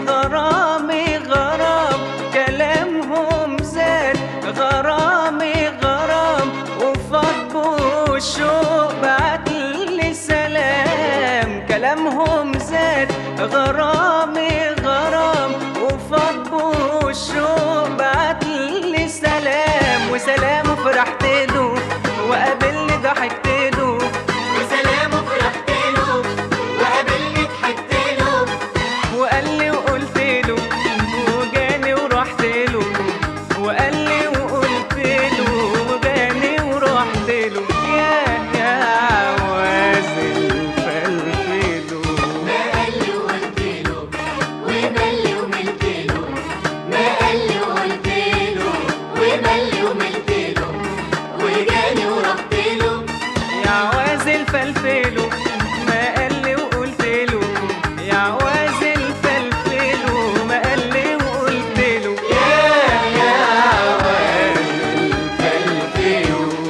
غرامي غرام كلامهم زاد غرامي غرام وفضوا الشوق بعت لي سلام كلامهم زاد غرامي غرام وفضوا الشوق بعت لي سلام وسلام فرحت له وقابلني ضحكت له وسلام فرحت له وقابلني ضحكت له وقال لي وقلت له وجاني ورحت له وقال لي وقلت له وجاني ورحت له يا يا عواز الفلفل ما قال لي وقلت له ومال لي وملت له ما قال لي وقلت له ومال لي وملت له وجاني ورحت له يا عواز الفلفل ما قال لي وقلت له يا عواز الفلفل ما قال لي وقلت له يا يا عواز الفلفل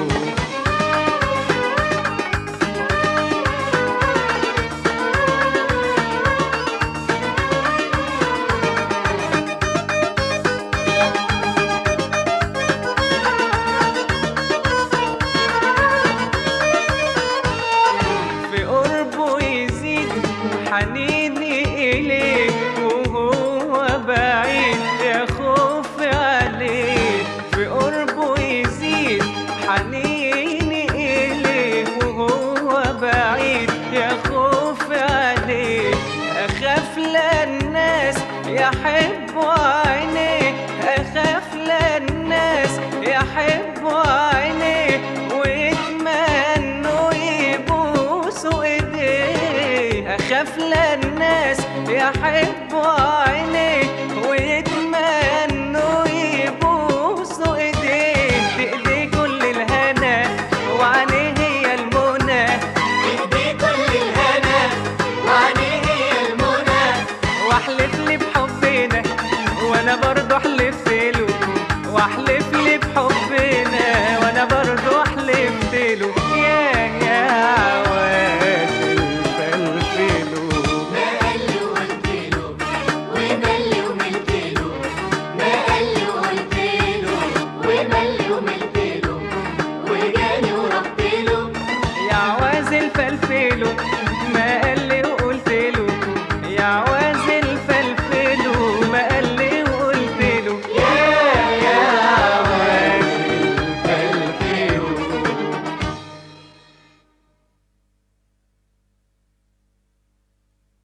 في قربه يزيد حنيني إليه وهو بعيد يا خوفي عليه في قربه يزيد حنيني إليه وهو بعيد يا خوفي عليه أخاف لا الناس يحبوا